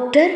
doctor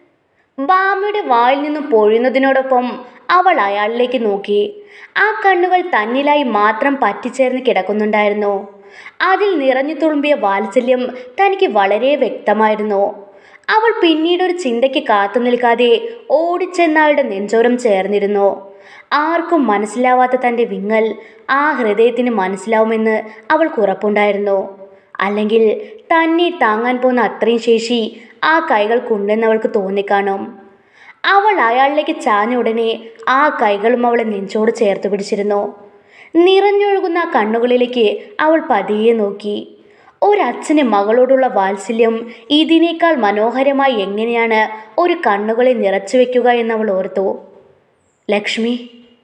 ബാമയുടെ വായിൽ നിന്നും പൊഴിയുന്നതിനോടൊപ്പം അവൾ അയാളിലേക്ക് നോക്കി ആ കണ്ണുകൾ തന്നിലായി മാത്രം പറ്റിച്ചേർന്ന് കിടക്കുന്നുണ്ടായിരുന്നു അതിൽ നിറഞ്ഞു തുളുമ്പിയ വാത്സല്യം തനിക്ക് വളരെ വ്യക്തമായിരുന്നു അവൾ പിന്നീട് ഒരു ചിന്തയ്ക്ക് കാത്തു നിൽക്കാതെ ഓടിച്ചെന്നയാളുടെ നെഞ്ചോരം ചേർന്നിരുന്നു ആർക്കും മനസ്സിലാവാത്ത തൻ്റെ വിങ്ങൽ ആ ഹൃദയത്തിന് മനസ്സിലാവുമെന്ന് അവൾക്ക് ഉറപ്പുണ്ടായിരുന്നു അല്ലെങ്കിൽ തന്നെ താങ്ങാൻ പോകുന്ന അത്രയും ശേഷി ആ കൈകൾക്കുണ്ടെന്ന് അവൾക്ക് തോന്നിക്കാണും അവൾ അയാളിലേക്ക് ചാഞ്ഞ ഉടനെ ആ കൈകളും അവളെ നെഞ്ചോട് ചേർത്ത് പിടിച്ചിരുന്നു നിറഞ്ഞൊഴുകുന്ന ആ കണ്ണുകളിലേക്ക് അവൾ പതിയെ നോക്കി ഒരച്ഛന് മകളോടുള്ള വാത്സല്യം ഇതിനേക്കാൾ മനോഹരമായി എങ്ങനെയാണ് ഒരു കണ്ണുകളെ നിറച്ചു വെക്കുക എന്നവൾ ഓർത്തു ലക്ഷ്മി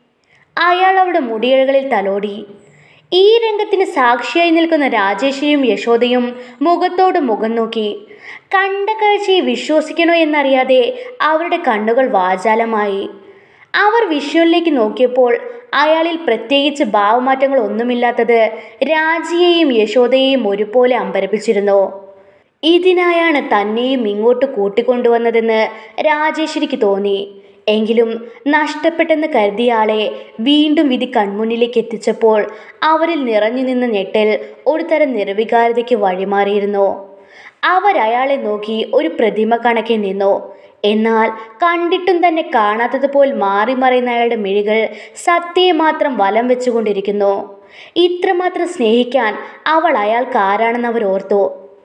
അയാൾ അവളുടെ മുടിയിഴകളിൽ തലോടി ഈ രംഗത്തിന് സാക്ഷിയായി നിൽക്കുന്ന രാജേഷിയും യശോദയും മുഖത്തോട് മുഖം നോക്കി കണ്ട കാഴ്ചയെ വിശ്വസിക്കണോ എന്നറിയാതെ അവരുടെ കണ്ണുകൾ വാചാലമായി അവർ വിഷ്വലിലേക്ക് നോക്കിയപ്പോൾ അയാളിൽ പ്രത്യേകിച്ച് ഭാവമാറ്റങ്ങൾ ഒന്നുമില്ലാത്തത് രാജിയെയും യശോദയെയും ഒരുപോലെ അമ്പരപ്പിച്ചിരുന്നു ഇതിനായാണ് തന്നെയും ഇങ്ങോട്ട് കൂട്ടിക്കൊണ്ടുവന്നതെന്ന് രാജേശ്വരിക്ക് തോന്നി എങ്കിലും നഷ്ടപ്പെട്ടെന്ന് കരുതിയ ആളെ വീണ്ടും വിധി കൺമുന്നിലേക്ക് എത്തിച്ചപ്പോൾ അവരിൽ നിറഞ്ഞു നിന്ന ഞെട്ടൽ ഒരു തരം നിർവികാരതയ്ക്ക് വഴിമാറിയിരുന്നു അവരയാളെ നോക്കി ഒരു പ്രതിമ കണക്കെ നിന്നു എന്നാൽ കണ്ടിട്ടും തന്നെ കാണാത്തതുപോൽ മാറി മറയുന്ന അയാളുടെ മിഴികൾ സത്യയെ മാത്രം വലം വെച്ചുകൊണ്ടിരിക്കുന്നു ഇത്രമാത്രം സ്നേഹിക്കാൻ അവൾ അയാൾക്ക് ആരാണെന്ന് അവർ ഓർത്തു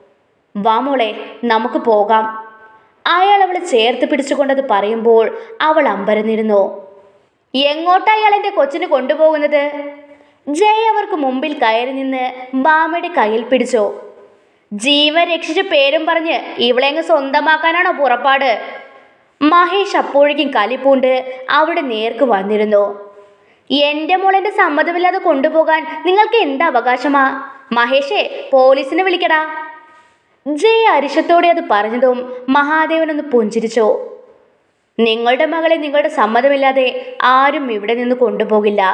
വാ മോളെ നമുക്ക് പോകാം അയാൾ അവളെ ചേർത്ത് പിടിച്ചുകൊണ്ടത് പറയുമ്പോൾ അവൾ അമ്പരന്നിരുന്നു എങ്ങോട്ടാ അയാൾ എൻ്റെ കൊച്ചിനെ കൊണ്ടുപോകുന്നത് ജയ് അവർക്ക് മുമ്പിൽ കയറി നിന്ന് ബാമയുടെ കയ്യിൽ പിടിച്ചോ ജീവൻ രക്ഷിച്ച പേരും പറഞ്ഞ് ഇവളെ അങ്ങ് സ്വന്തമാക്കാനാണോ പുറപ്പാട് മഹേഷ് അപ്പോഴേക്കും കലിപ്പൂണ്ട് അവിടെ നേർക്ക് വന്നിരുന്നു എൻ്റെ മോളെൻ്റെ സമ്മതമില്ലാതെ കൊണ്ടുപോകാൻ നിങ്ങൾക്ക് എന്ത് അവകാശമാ മഹേഷേ പോലീസിനെ വിളിക്കടാ ജയ് അരിശത്തോടെ അത് പറഞ്ഞതും മഹാദേവനൊന്ന് പുഞ്ചിരിച്ചു നിങ്ങളുടെ മകളെ നിങ്ങളുടെ സമ്മതമില്ലാതെ ആരും ഇവിടെ നിന്ന് കൊണ്ടുപോകില്ല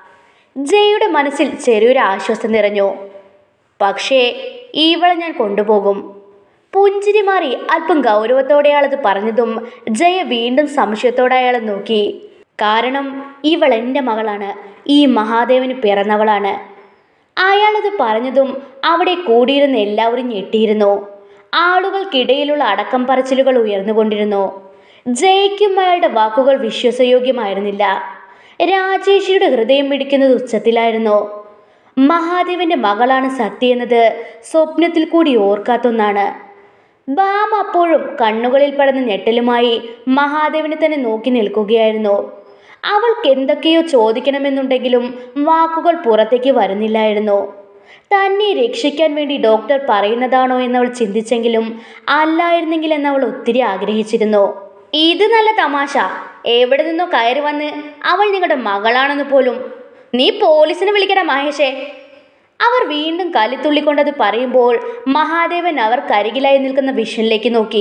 ജയയുടെ മനസ്സിൽ ചെറിയൊരു ആശ്വാസം നിറഞ്ഞു പക്ഷേ ഇവളെ ഞാൻ കൊണ്ടുപോകും പുഞ്ചിരി മാറി അല്പം ഗൗരവത്തോടെ അയാളത് പറഞ്ഞതും ജയ വീണ്ടും സംശയത്തോടെ അയാളെ നോക്കി കാരണം ഇവൾ എൻ്റെ മകളാണ് ഈ മഹാദേവന് പിറന്നവളാണ് അയാളത് പറഞ്ഞതും അവിടെ കൂടിയിരുന്ന എല്ലാവരും ഞെട്ടിയിരുന്നു ആളുകൾക്കിടയിലുള്ള അടക്കം പറച്ചിലുകൾ ഉയർന്നുകൊണ്ടിരുന്നു ജയിക്കും അയാളുടെ വാക്കുകൾ വിശ്വാസയോഗ്യമായിരുന്നില്ല രാജേഷിയുടെ ഹൃദയം പിടിക്കുന്നത് ഉച്ചത്തിലായിരുന്നു മഹാദേവന്റെ മകളാണ് സത്യ എന്നത് സ്വപ്നത്തിൽ കൂടി ഓർക്കാത്തൊന്നാണ് ബാം അപ്പോഴും കണ്ണുകളിൽ പടന്ന ഞെട്ടലുമായി മഹാദേവനെ തന്നെ നോക്കി നിൽക്കുകയായിരുന്നു അവൾക്ക് എന്തൊക്കെയോ ചോദിക്കണമെന്നുണ്ടെങ്കിലും വാക്കുകൾ പുറത്തേക്ക് വരുന്നില്ലായിരുന്നു തന്നെ രക്ഷിക്കാൻ വേണ്ടി ഡോക്ടർ പറയുന്നതാണോ എന്നവൾ ചിന്തിച്ചെങ്കിലും അല്ലായിരുന്നെങ്കിൽ എന്നവൾ ഒത്തിരി ആഗ്രഹിച്ചിരുന്നു ഇത് നല്ല തമാശ എവിടെ നിന്നോ കയറി വന്ന് അവൾ നിങ്ങളുടെ മകളാണെന്ന് പോലും നീ പോലീസിനെ വിളിക്കടാ മഹേഷേ അവർ വീണ്ടും കലിത്തുള്ളിക്കൊണ്ടത് പറയുമ്പോൾ മഹാദേവൻ അവർക്കരികിലായി നിൽക്കുന്ന വിഷ്ണുവിലേക്ക് നോക്കി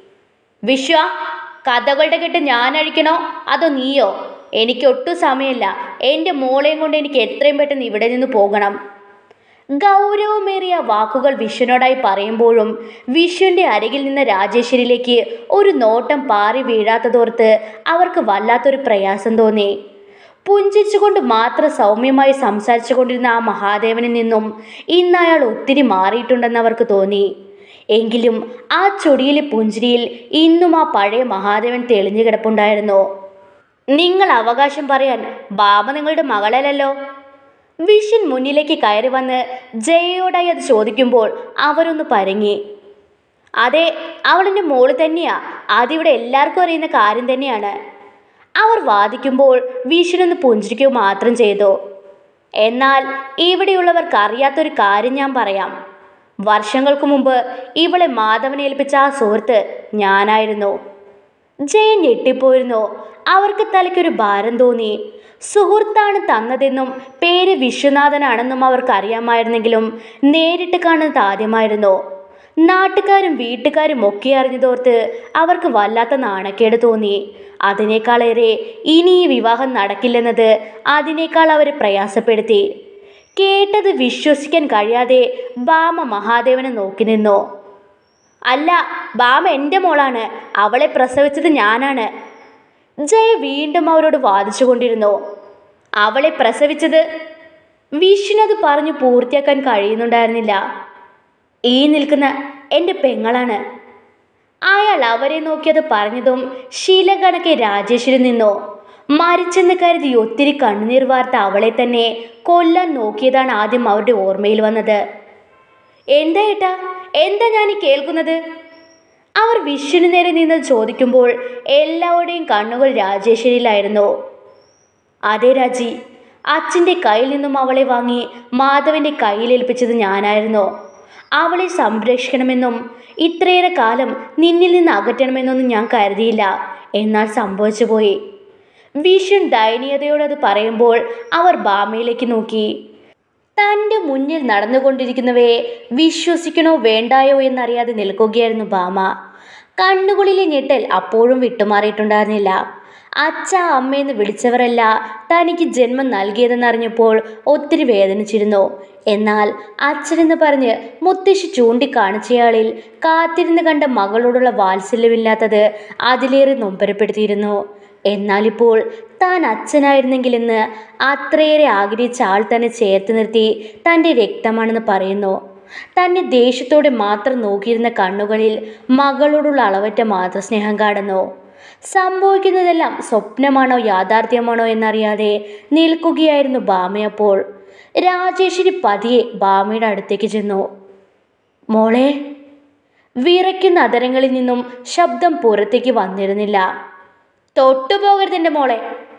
വിശ്വ കഥകളുടെ കെട്ട് ഞാൻ അഴിക്കണോ അതോ നീയോ എനിക്ക് ഒട്ടും സമയമില്ല എൻ്റെ മോളെയും കൊണ്ട് എനിക്ക് എത്രയും പെട്ടെന്ന് ഇവിടെ നിന്ന് പോകണം ഗൗരവമേറിയ വാക്കുകൾ വിഷ്ണുനോടായി പറയുമ്പോഴും വിഷ്ണുവിൻ്റെ അരികിൽ നിന്ന് രാജേശ്വരിയിലേക്ക് ഒരു നോട്ടം പാറി വീഴാത്തതോർത്ത് അവർക്ക് വല്ലാത്തൊരു പ്രയാസം തോന്നി പുഞ്ചിച്ചുകൊണ്ട് മാത്രം സൗമ്യമായി സംസാരിച്ചു കൊണ്ടിരുന്ന ആ മഹാദേവനിൽ നിന്നും ഇന്ന് അയാൾ ഒത്തിരി മാറിയിട്ടുണ്ടെന്ന് അവർക്ക് തോന്നി എങ്കിലും ആ ചൊടിയിലെ പുഞ്ചിരിയിൽ ഇന്നും ആ പഴയ മഹാദേവൻ തെളിഞ്ഞു കിടപ്പുണ്ടായിരുന്നു നിങ്ങൾ അവകാശം പറയാൻ ബാബ നിങ്ങളുടെ മകളല്ലല്ലോ വിഷൻ മുന്നിലേക്ക് കയറി വന്ന് ജയയോടായി അത് ചോദിക്കുമ്പോൾ അവരൊന്ന് പരങ്ങി അതെ അവളെൻ്റെ മോള് തന്നെയാ അതിവിടെ എല്ലാവർക്കും അറിയുന്ന കാര്യം തന്നെയാണ് അവർ വാദിക്കുമ്പോൾ വിഷുനൊന്ന് പുഞ്ചിരിക്കുക മാത്രം ചെയ്തു എന്നാൽ ഇവിടെയുള്ളവർക്ക് അറിയാത്തൊരു കാര്യം ഞാൻ പറയാം വർഷങ്ങൾക്ക് മുമ്പ് ഇവളെ മാധവനെ ഏൽപ്പിച്ച ആ സുഹൃത്ത് ഞാനായിരുന്നു ജയൻ ഞെട്ടിപ്പോയിരുന്നു അവർക്ക് തലയ്ക്കൊരു ഭാരം തോന്നി സുഹൃത്താണ് തന്നതെന്നും പേര് വിശ്വനാഥനാണെന്നും അവർക്ക് അറിയാമായിരുന്നെങ്കിലും നേരിട്ട് കാണുന്നത് ആദ്യമായിരുന്നു നാട്ടുകാരും വീട്ടുകാരും ഒക്കെ അറിഞ്ഞതോർത്ത് അവർക്ക് വല്ലാത്ത നാണക്കേട് തോന്നി അതിനേക്കാളേറെ ഇനി ഈ വിവാഹം നടക്കില്ലെന്നത് അതിനേക്കാൾ അവരെ പ്രയാസപ്പെടുത്തി കേട്ടത് വിശ്വസിക്കാൻ കഴിയാതെ ബാമ മഹാദേവനെ നോക്കി നിന്നു അല്ല ബാമ എൻ്റെ മോളാണ് അവളെ പ്രസവിച്ചത് ഞാനാണ് ജയ വീണ്ടും അവരോട് വാദിച്ചുകൊണ്ടിരുന്നു അവളെ പ്രസവിച്ചത് വിഷ്ണു അത് പറഞ്ഞു പൂർത്തിയാക്കാൻ കഴിയുന്നുണ്ടായിരുന്നില്ല ഈ നിൽക്കുന്ന എൻ്റെ പെങ്ങളാണ് അയാൾ അവരെ നോക്കിയത് പറഞ്ഞതും ശീലകണക്കെ രാജേശ്വരി നിന്നോ മരിച്ചെന്ന് കരുതി ഒത്തിരി കണ്ണുനീർ വാർത്ത അവളെ തന്നെ കൊല്ലാൻ നോക്കിയതാണ് ആദ്യം അവരുടെ ഓർമ്മയിൽ വന്നത് എന്താ ഏട്ടാ എന്താ ഞാൻ ഈ കേൾക്കുന്നത് അവർ വിഷ്ണു നേരെ നിന്ന് ചോദിക്കുമ്പോൾ എല്ലാവരുടെയും കണ്ണുകൾ രാജേശ്വരിയിലായിരുന്നു അതെ രാജി അച്ഛൻ്റെ കയ്യിൽ നിന്നും അവളെ വാങ്ങി മാധവൻ്റെ കയ്യിലേൽപ്പിച്ചത് ഞാനായിരുന്നു അവളെ സംരക്ഷിക്കണമെന്നും ഇത്രയേറെ കാലം നിന്നിൽ നിന്ന് അകറ്റണമെന്നൊന്നും ഞാൻ കരുതിയില്ല എന്നാൽ സംഭവിച്ചു പോയി വിഷൻ ദയനീയതയോട് അത് പറയുമ്പോൾ അവർ ബാമയിലേക്ക് നോക്കി തൻ്റെ മുന്നിൽ നടന്നുകൊണ്ടിരിക്കുന്നവയെ വിശ്വസിക്കണോ വേണ്ടായോ എന്നറിയാതെ നിൽക്കുകയായിരുന്നു ബാമ കണ്ണുകളിലെ ഞെട്ടൽ അപ്പോഴും വിട്ടുമാറിയിട്ടുണ്ടായിരുന്നില്ല അച്ഛ അമ്മയെന്ന് വിളിച്ചവരല്ല തനിക്ക് ജന്മം നൽകിയതെന്നറിഞ്ഞപ്പോൾ ഒത്തിരി വേദനിച്ചിരുന്നു എന്നാൽ അച്ഛനെന്ന് പറഞ്ഞ് മുത്തശ്ശി ചൂണ്ടിക്കാണിച്ചയാളിൽ കാത്തിരുന്ന് കണ്ട മകളോടുള്ള വാത്സല്യമില്ലാത്തത് അതിലേറെ നൊമ്പരപ്പെടുത്തിയിരുന്നു എന്നാലിപ്പോൾ താൻ അച്ഛനായിരുന്നെങ്കിലെന്ന് അത്രയേറെ ആഗ്രഹിച്ച ആൾ തന്നെ ചേർത്ത് നിർത്തി തൻ്റെ രക്തമാണെന്ന് പറയുന്നു തന്നെ ദേഷ്യത്തോടെ മാത്രം നോക്കിയിരുന്ന കണ്ണുകളിൽ മകളോടുള്ള അളവറ്റ മാതൃസ്നേഹം കാണുന്നു സംഭവിക്കുന്നതെല്ലാം സ്വപ്നമാണോ യാഥാർത്ഥ്യമാണോ എന്നറിയാതെ നിൽക്കുകയായിരുന്നു ബാമയപ്പോൾ രാജേശ്വരി പതിയെ ബാമയുടെ അടുത്തേക്ക് ചെന്നു മോളെ വിറയ്ക്കുന്ന അതരങ്ങളിൽ നിന്നും ശബ്ദം പുറത്തേക്ക് വന്നിരുന്നില്ല തൊട്ടുപോകരുതെൻ്റെ മോളെ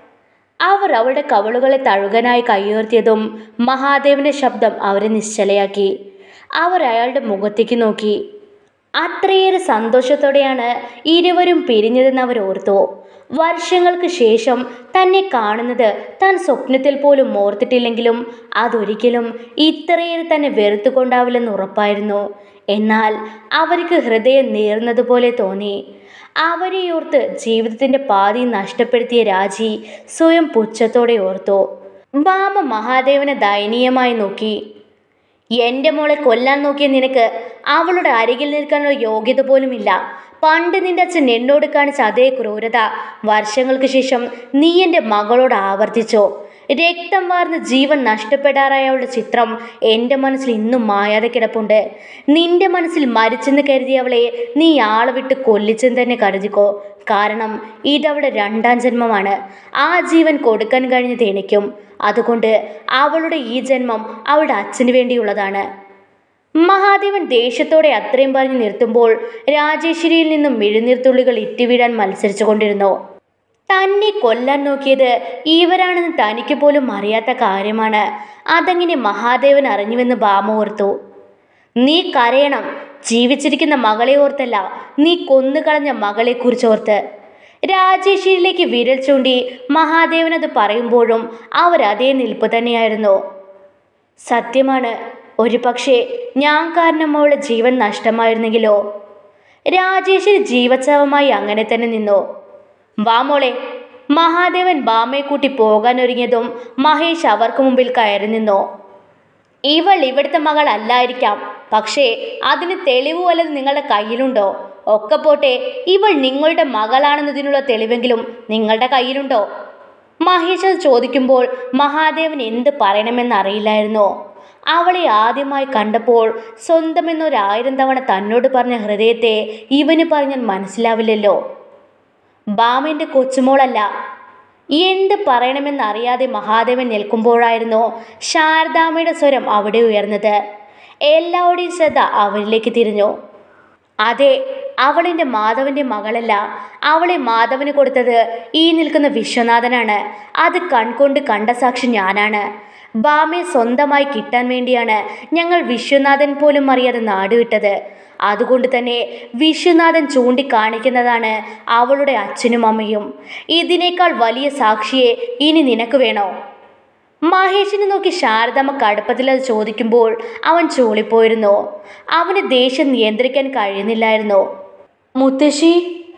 അവർ അവളുടെ കവളുകളെ തഴുകനായി കൈയുയർത്തിയതും മഹാദേവന്റെ ശബ്ദം അവരെ നിശ്ചലയാക്കി അവർ അയാളുടെ മുഖത്തേക്ക് നോക്കി അത്രയേറെ സന്തോഷത്തോടെയാണ് ഇരുവരും പിരിഞ്ഞതെന്ന് അവർ ഓർത്തു വർഷങ്ങൾക്ക് ശേഷം തന്നെ കാണുന്നത് താൻ സ്വപ്നത്തിൽ പോലും ഓർത്തിട്ടില്ലെങ്കിലും അതൊരിക്കലും ഇത്രയേറെ തന്നെ വെറുത്തുകൊണ്ടാവില്ലെന്ന് ഉറപ്പായിരുന്നു എന്നാൽ അവർക്ക് ഹൃദയം നേർന്നതുപോലെ തോന്നി അവരെ ഓർത്ത് ജീവിതത്തിന്റെ പാതി നഷ്ടപ്പെടുത്തിയ രാജി സ്വയം പുച്ഛത്തോടെ ഓർത്തു ബാമ മഹാദേവനെ ദയനീയമായി നോക്കി എൻ്റെ മോളെ കൊല്ലാൻ നോക്കിയ നിനക്ക് അവളുടെ അരികിൽ നിൽക്കാനുള്ള യോഗ്യത പോലുമില്ല പണ്ട് നിന്റെ അച്ഛൻ എന്നോട് കാണിച്ച അതേ ക്രൂരത വർഷങ്ങൾക്ക് ശേഷം നീ എൻ്റെ മകളോട് ആവർത്തിച്ചോ രക്തം വാർന്ന് ജീവൻ നഷ്ടപ്പെടാറായ അവളുടെ ചിത്രം എൻ്റെ മനസ്സിൽ ഇന്നും മായാതെ കിടപ്പുണ്ട് നിന്റെ മനസ്സിൽ മരിച്ചെന്ന് കരുതിയ അവളെ നീ ആളെ വിട്ട് കൊല്ലിച്ചെന്ന് തന്നെ കരുതിക്കോ കാരണം ഇതവളുടെ രണ്ടാം ജന്മമാണ് ആ ജീവൻ കൊടുക്കാൻ കഴിഞ്ഞത് എനിക്കും അതുകൊണ്ട് അവളുടെ ഈ ജന്മം അവളുടെ അച്ഛന് വേണ്ടിയുള്ളതാണ് മഹാദേവൻ ദേഷ്യത്തോടെ അത്രയും പറഞ്ഞ് നിർത്തുമ്പോൾ രാജേശ്വരിയിൽ നിന്നും മെഴുനീർത്തുള്ളികൾ ഇറ്റുവീഴാൻ മത്സരിച്ചു കൊണ്ടിരുന്നു തന്നെ കൊല്ലാൻ നോക്കിയത് ഇവരാണെന്ന് തനിക്ക് പോലും അറിയാത്ത കാര്യമാണ് അതെങ്ങനെ മഹാദേവൻ അറിഞ്ഞുവെന്ന് ബാമ ഓർത്തു നീ കരയണം ജീവിച്ചിരിക്കുന്ന മകളെ ഓർത്തല്ല നീ കൊന്നുകളഞ്ഞ മകളെക്കുറിച്ച് ഓർത്ത് രാജേശ്വരിയിലേക്ക് വിരൽ ചൂണ്ടി മഹാദേവൻ അത് പറയുമ്പോഴും അവർ അതേ നിൽപ്പ് തന്നെയായിരുന്നു സത്യമാണ് ഒരു പക്ഷേ ഞാൻ കാരണം അവളുടെ ജീവൻ നഷ്ടമായിരുന്നെങ്കിലോ രാജേശ്വരി ജീവച്ഛവമായി അങ്ങനെ തന്നെ നിന്നു വാ മോളെ മഹാദേവൻ ബാമയെ കൂട്ടി പോകാൻ ഒരുങ്ങിയതും മഹേഷ് അവർക്ക് മുമ്പിൽ കയറി നിന്നു ഇവൾ ഇവിടുത്തെ മകൾ അല്ലായിരിക്കാം പക്ഷേ അതിന് തെളിവ് വല്ലത് നിങ്ങളുടെ കയ്യിലുണ്ടോ ഒക്കെ പോട്ടെ ഇവൾ നിങ്ങളുടെ മകളാണെന്നതിനുള്ള തെളിവെങ്കിലും നിങ്ങളുടെ കയ്യിലുണ്ടോ മഹേഷ് അത് ചോദിക്കുമ്പോൾ മഹാദേവൻ എന്ത് പറയണമെന്നറിയില്ലായിരുന്നു അവളെ ആദ്യമായി കണ്ടപ്പോൾ സ്വന്തമെന്നൊരായിരം തവണ തന്നോട് പറഞ്ഞ ഹൃദയത്തെ ഇവന് പറഞ്ഞാൽ മനസ്സിലാവില്ലല്ലോ ബാമന്റെ കൊച്ചുമോളല്ല എന്ത് പറയണമെന്നറിയാതെ മഹാദേവൻ നിൽക്കുമ്പോഴായിരുന്നു ശാരദാമ്മയുടെ സ്വരം അവിടെ ഉയർന്നത് എല്ലാവരുടെയും ശ്രദ്ധ അവരിലേക്ക് തിരിഞ്ഞു അതെ അവളെൻ്റെ മാധവൻ്റെ മകളല്ല അവളെ മാധവന് കൊടുത്തത് ഈ നിൽക്കുന്ന വിശ്വനാഥനാണ് അത് കൺകൊണ്ട് കണ്ട സാക്ഷി ഞാനാണ് ബാമയെ സ്വന്തമായി കിട്ടാൻ വേണ്ടിയാണ് ഞങ്ങൾ വിശ്വനാഥൻ പോലും അറിയാതെ നാടുവിട്ടത് അതുകൊണ്ട് തന്നെ വിശ്വനാഥൻ ചൂണ്ടിക്കാണിക്കുന്നതാണ് അവളുടെ അച്ഛനും അമ്മയും ഇതിനേക്കാൾ വലിയ സാക്ഷിയെ ഇനി നിനക്ക് വേണോ മഹേഷിനെ നോക്കി ശാരദമ്മ കടുപ്പത്തിൽ അത് ചോദിക്കുമ്പോൾ അവൻ ചൂളിപ്പോയിരുന്നു അവന് ദേഷ്യം നിയന്ത്രിക്കാൻ കഴിയുന്നില്ലായിരുന്നു മുത്തശ്ശി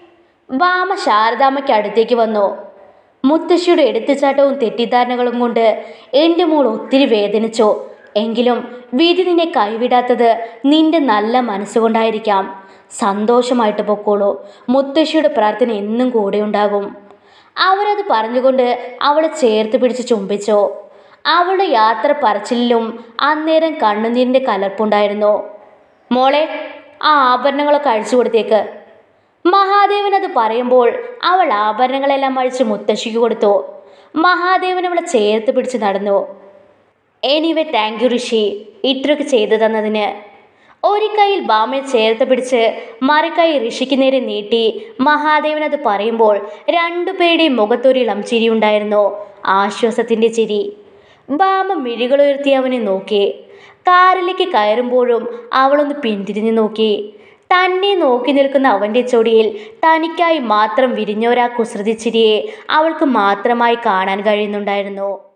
വാമ ശാരദാമ്മയ്ക്ക് അടുത്തേക്ക് വന്നു മുത്തശ്ശിയുടെ എടുത്തുചാട്ടവും തെറ്റിദ്ധാരണകളും കൊണ്ട് എൻ്റെ മോൾ ഒത്തിരി വേദനിച്ചു എങ്കിലും വിധി നിന്നെ കൈവിടാത്തത് നിന്റെ നല്ല മനസ്സുകൊണ്ടായിരിക്കാം സന്തോഷമായിട്ട് പൊക്കോളൂ മുത്തശ്ശിയുടെ പ്രാർത്ഥന എന്നും കൂടെ ഉണ്ടാകും അവരത് പറഞ്ഞുകൊണ്ട് അവളെ ചേർത്ത് പിടിച്ച് ചുംബിച്ചു അവളുടെ യാത്ര പറച്ചിലിലും അന്നേരം കണ്ണുനീരിൻ്റെ കലർപ്പുണ്ടായിരുന്നു മോളെ ആ ആഭരണങ്ങളൊക്കെ അഴിച്ചു കൊടുത്തേക്ക് മഹാദേവൻ അത് പറയുമ്പോൾ അവൾ ആഭരണങ്ങളെല്ലാം അഴിച്ച് മുത്തശ്ശിക്ക് കൊടുത്തു മഹാദേവൻ അവളെ ചേർത്ത് പിടിച്ച് നടന്നു എനിവേ താങ്ക് യു ഋഷി ഇത്രയൊക്കെ ചെയ്തു തന്നതിന് ഒരു കൈയിൽ ബാമയെ ചേർത്ത് പിടിച്ച് മറുകൈ ഋഷിക്ക് നേരെ നീട്ടി മഹാദേവൻ അത് പറയുമ്പോൾ രണ്ടുപേരുടെയും മുഖത്തൊരു ഇളം ചിരിയുണ്ടായിരുന്നു ആശ്വാസത്തിൻ്റെ ചിരി ബാമ മിഴികളുയർത്തി അവനെ നോക്കി കാറിലേക്ക് കയറുമ്പോഴും അവളൊന്ന് പിന്തിരിഞ്ഞു നോക്കി തന്നെ നോക്കി നിൽക്കുന്ന അവൻ്റെ ചൊടിയിൽ തനിക്കായി മാത്രം വിരിഞ്ഞൊരാ കുസൃതിച്ചിരിയെ അവൾക്ക് മാത്രമായി കാണാൻ കഴിയുന്നുണ്ടായിരുന്നു